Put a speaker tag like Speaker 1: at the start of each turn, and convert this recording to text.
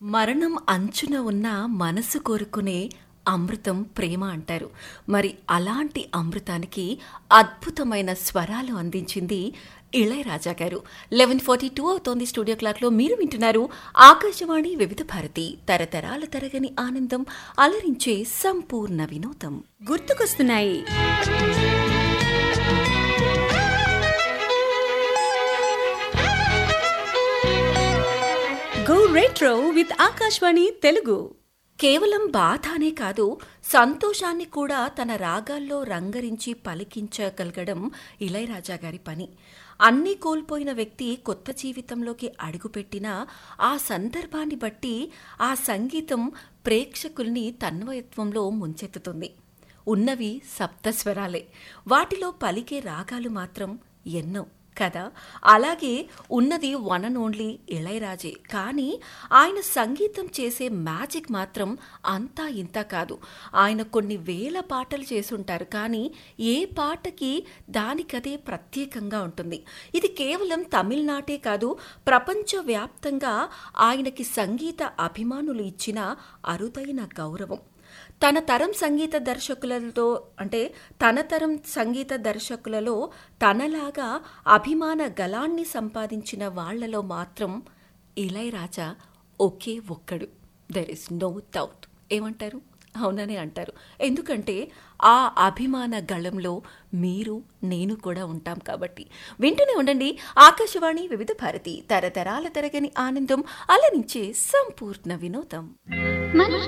Speaker 1: మరణం అంచున ఉన్న మనసు కోరుకునే అమృతం ప్రేమ అంటారు మరి అలాంటి అమృతానికి అద్భుతమైన స్వరాలు అందించింది ఇళయరాజా గారు లెవెన్ ఫార్టీ టూ అవుతోంది స్టూడియో క్లాక్లో మీరు వింటున్నారు ఆకాశవాణి వివిధ భారతి తరతరాల తరగని ఆనందం అలరించే సంపూర్ణ వినోదం
Speaker 2: గుర్తుకొస్తున్నాయి go retro with Akashvani Telugu
Speaker 1: కేవలం బాధ అనే కాదు సంతోషాన్ని కూడా తన రాగాల్లో రంగరించి పలికించగలగడం ఇళయరాజా గారి పని అన్నీ కోల్పోయిన వ్యక్తి కొత్త జీవితంలోకి అడుగుపెట్టినా ఆ సందర్భాన్ని బట్టి ఆ సంగీతం ప్రేక్షకుల్ని తన్వయత్వంలో ముంచెత్తుతుంది ఉన్నవి సప్తస్వరాలే వాటిలో పలికే రాగాలు మాత్రం ఎన్నో కదా అలాగే ఉన్నది వన్ అండ్ ఓన్లీ ఇళయరాజే కానీ ఆయన సంగీతం చేసే మ్యాజిక్ మాత్రం అంతా ఇంత కాదు ఆయన కొన్ని వేల పాటలు చేసుంటారు కానీ ఏ పాటకి దానికదే ప్రత్యేకంగా ఉంటుంది ఇది కేవలం తమిళనాటే కాదు ప్రపంచవ్యాప్తంగా ఆయనకి సంగీత అభిమానులు ఇచ్చిన అరుదైన గౌరవం తన తరం సంగీత దర్శకులతో అంటే తన తరం సంగీత దర్శకులలో తనలాగా అభిమాన గలాన్ని సంపాదించిన వాళ్లలో మాత్రం ఇళయరాజా ఒకే ఒక్కడు దెర్ ఇస్ నో డౌట్ ఏమంటారు అవుననే అంటారు ఎందుకంటే ఆ అభిమాన గళంలో మీరు నేను కూడా ఉంటాం కాబట్టి వింటూనే ఉండండి ఆకాశవాణి వివిధ భారతి తరతరాల తరగని ఆనందం అలరించే సంపూర్ణ వినోదం
Speaker 3: మనిషి